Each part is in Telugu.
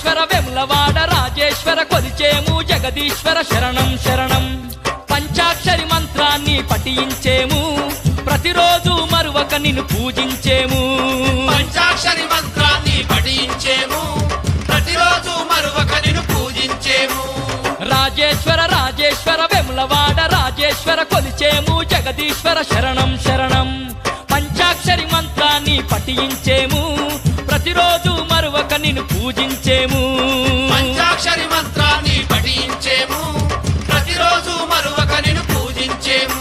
రాజేశ్వర వెములవాడ రాజేశ్వర కొలిచేము జగదీశ్వర శరణం శరణం పంచాక్షరి మంత్రాన్ని పఠించేము ప్రతిరోజు మరువక నిన్ను పూజించేము పంచాక్షరి మంత్రాన్ని పఠించేము ప్రతిరోజు మరువక నిన్ను పూజించేము రాజేశ్వర రాజేశ్వర వెములవాడ రాజేశ్వర కొలిచేము జగదీశ్వర శరణం శరణం పంచాక్షరి మంత్రాన్ని పఠించేము ప్రతిరోజు మరువక నిన్ను పూజించేము పంచాక్షరి మంత్రాన్ని పఠించేము ప్రతిరోజు మరువక నిన్ను పూజించేము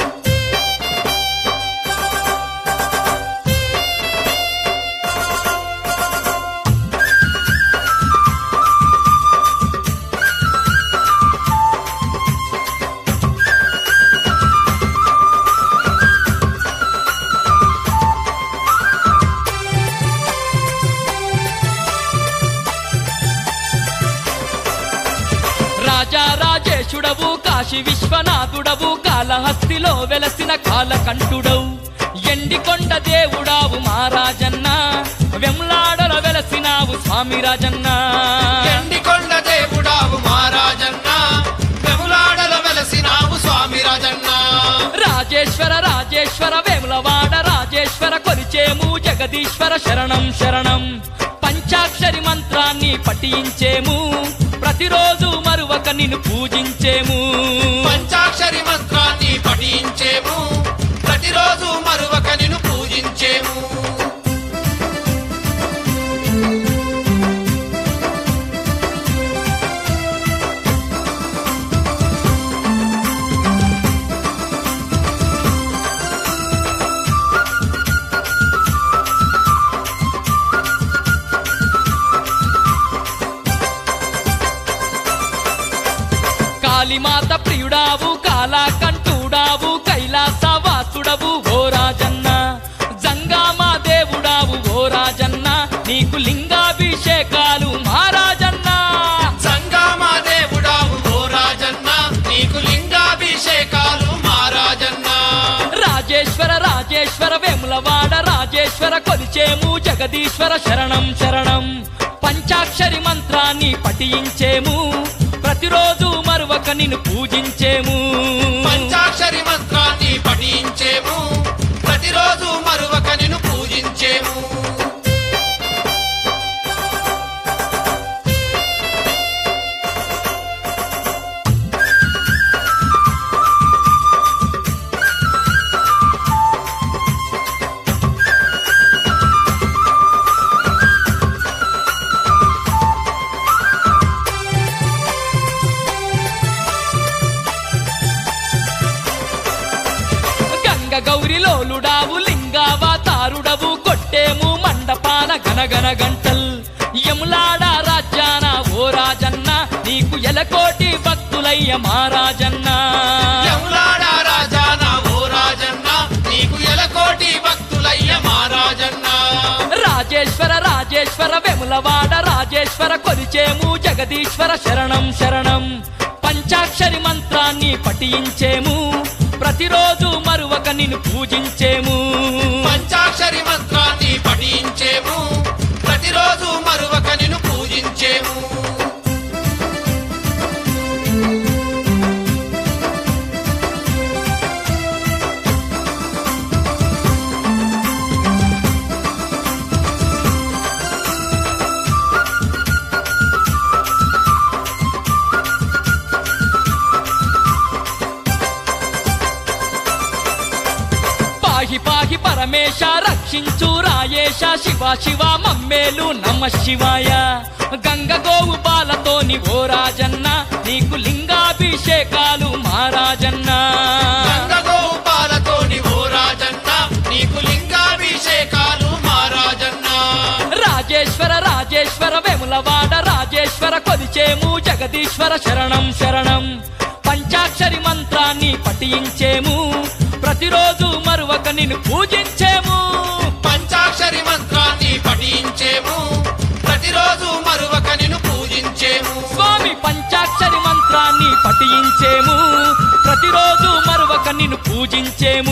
రాజా రాజేశుడవు కాశీ విశ్వనాథుడవు కాళహస్తిలో వెలసిన కాలకంఠుడవు ఎండికొండ దేవుడావు మహారాజన్న వెమ్లాడల వెలసినావు స్వామి రాజన్న ఎండికొండ దేవుడావు మహారాజన్న వెములాడల వెలసినావు స్వామి రాజన్న రాజేశ్వర రాజేశ్వర వేములవాడ రాజేశ్వర కొలిచేము జగదీశ్వర శరణం శరణం పంచాక్షరి మంత్రాన్ని పఠించేము ప్రతిరోజు మరువక నిన్ను పూజించేము పంచాక్షరి మంత్రాన్ని పఠించేము ప్రతిరోజు మరువక నిన్ను పూజించేము కాళీమాత ప్రియుడావు కాలాకంఠుడావు కైలాసవాసుడవు ఓ రాజన్న జంగామా దేవుడావు ఓ రాజన్న నీకు లింగాభిషేకాలు మహారాజన్న సంగామా దేవుడావు ఓ రాజన్న నీకు లింగాభిషేకాలు మహారాజన్న రాజేశ్వర రాజేశ్వర వేములవాడ రాజేశ్వర కొలిచేము జగదీశ్వర శరణం శరణం పంచాక్షరి మంత్రాన్ని పఠించేము ప్రతిరోజు మరువక నిన్ను పూజించేము పంచాక్షరి మంత్రాన్ని పఠించేము ప్రతిరోజు మరువక నిన్ను పూజించేము గంగ గౌరిలోలుడావు లింగావతారుడవు కొట్టేము మండపాన గనగన గంటల్ యములాడ రాజ్యాన ఓ రాజన్న నీకు ఎలకోటి భక్తులయ్య మహారాజన్న యములాడ రాజాన ఓ రాజన్న నీకు ఎలకోటి భక్తులయ్య మహారాజన్న రాజేశ్వర రాజేశ్వర వెములవాడ రాజేశ్వర కొలిచేము జగదీశ్వర శరణం శరణం పంచాక్షరి మంత్రాన్ని పఠించేము ప్రతిరోజు మరువక నిన్ను పూజించేము పంచాక్షరి మంత్రాన్ని పఠించేము ప్రతిరోజు మరువక నిన్ను పూజించేము పాహి పాహి పరమేశ రక్షించు రాయేశ శివ శివ మమ్మేలు నమ శివాయ గంగ గోవు బాలతోని ఓ రాజన్న నీకు లింగాభిషేకాలు మహారాజన్న గంగగోపాలతోని ఓ రాజన్న నీకు లింగాభిషేకాలు మహారాజన్న రాజేశ్వర రాజేశ్వర వెములవాడ రాజేశ్వర కొలిచేము జగదీశ్వర శరణం శరణం పంచాక్షరి మంత్రాన్ని పఠించేము ప్రతిరోజు మరువక నిన్ను పూజించేము పంచాక్షరి మంత్రాన్ని పఠించేము ప్రతిరోజు మరువక నిన్ను పూజించేము స్వామి పంచాక్షరి మంత్రాన్ని పఠించేము ప్రతిరోజు మరువక నిన్ను పూజించేము